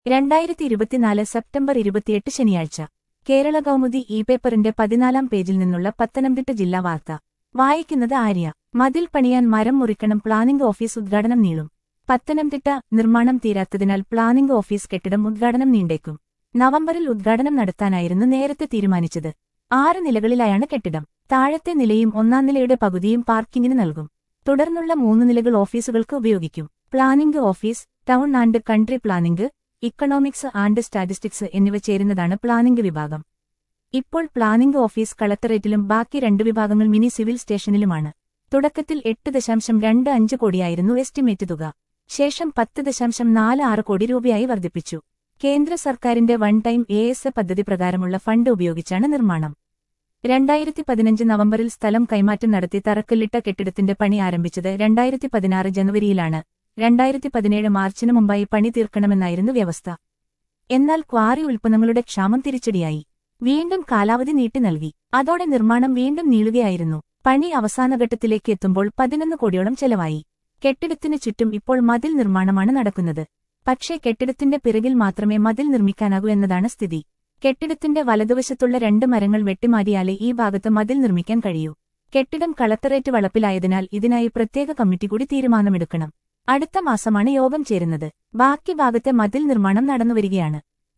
രണ്ടായിരത്തി ഇരുപത്തിനാല് സെപ്റ്റംബർ ഇരുപത്തിയെട്ട് ശനിയാഴ്ച കേരള കൗമുദി ഇ പേപ്പറിന്റെ പതിനാലാം പേജിൽ നിന്നുള്ള പത്തനംതിട്ട ജില്ലാ വാർത്ത വായിക്കുന്നത് ആര്യ മതിൽ പണിയാൻ മരം മുറിക്കണം പ്ലാനിംഗ് ഓഫീസ് ഉദ്ഘാടനം നീളും പത്തനംതിട്ട നിർമ്മാണം തീരാത്തതിനാൽ പ്ലാനിംഗ് ഓഫീസ് കെട്ടിടം ഉദ്ഘാടനം നീണ്ടേക്കും നവംബറിൽ ഉദ്ഘാടനം നടത്താനായിരുന്നു നേരത്തെ തീരുമാനിച്ചത് ആറ് നിലകളിലായാണ് കെട്ടിടം താഴത്തെ നിലയും ഒന്നാം നിലയുടെ പകുതിയും പാർക്കിങ്ങിന് നൽകും തുടർന്നുള്ള മൂന്ന് നിലകൾ ഓഫീസുകൾക്ക് ഉപയോഗിക്കും planning office town and country planning economics and statistics എന്നിവ ചേരുന്നതാണ് പ്ലാനിംഗ് വിഭാഗം ഇപ്പോൾ പ്ലാനിംഗ് ഓഫീസ് കളക്ടറേറ്റിലും ബാക്കി രണ്ട് വിഭാഗങ്ങൾ മിനി സിവിൽ സ്റ്റേഷനിലുമാണ് തുടക്കത്തിൽ എട്ട് ദശാംശം രണ്ട് അഞ്ച് കോടിയായിരുന്നു എസ്റ്റിമേറ്റ് തുക ശേഷം പത്ത് ദശാംശം നാല് ആറ് കോടി രൂപയായി വർദ്ധിപ്പിച്ചു കേന്ദ്ര സർക്കാരിന്റെ വൺ ടൈം എ എസ് പദ്ധതി പ്രകാരമുള്ള ഫണ്ട് ഉപയോഗിച്ചാണ് നിർമ്മാണം രണ്ടായിരത്തി പതിനഞ്ച് നവംബറിൽ സ്ഥലം കൈമാറ്റം നടത്തി തറക്കല്ലിട്ട കെട്ടിടത്തിന്റെ പണി ആരംഭിച്ചത് രണ്ടായിരത്തി പതിനാറ് ജനുവരിയിലാണ് രണ്ടായിരത്തി പതിനേഴ് മാർച്ചിന് മുമ്പായി പണി തീർക്കണമെന്നായിരുന്നു വ്യവസ്ഥ എന്നാൽ ക്വാറി ഉൽപ്പന്നങ്ങളുടെ ക്ഷാമം തിരിച്ചടിയായി വീണ്ടും കാലാവധി നീട്ടി നൽകി അതോടെ നിർമ്മാണം വീണ്ടും നീളുകയായിരുന്നു പണി അവസാനഘട്ടത്തിലേക്ക് എത്തുമ്പോൾ പതിനൊന്ന് കോടിയോളം ചെലവായി കെട്ടിടത്തിനു ചുറ്റും ഇപ്പോൾ മതിൽ നിർമ്മാണമാണ് നടക്കുന്നത് പക്ഷേ കെട്ടിടത്തിന്റെ പിറകിൽ മാത്രമേ മതിൽ നിർമ്മിക്കാനാകൂ എന്നതാണ് സ്ഥിതി കെട്ടിടത്തിന്റെ വലതുവശത്തുള്ള രണ്ട് മരങ്ങൾ വെട്ടിമാറ്റിയാലേ ഈ ഭാഗത്ത് മതിൽ നിർമ്മിക്കാൻ കഴിയൂ കെട്ടിടം കളക്ടറേറ്റ് വളപ്പിലായതിനാൽ ഇതിനായി പ്രത്യേക കമ്മിറ്റി കൂടി തീരുമാനമെടുക്കണം അടുത്ത മാസമാണ് യോഗം ചേരുന്നത് ബാക്കി ഭാഗത്തെ മതിൽ നിർമ്മാണം നടന്നുവരികയാണ്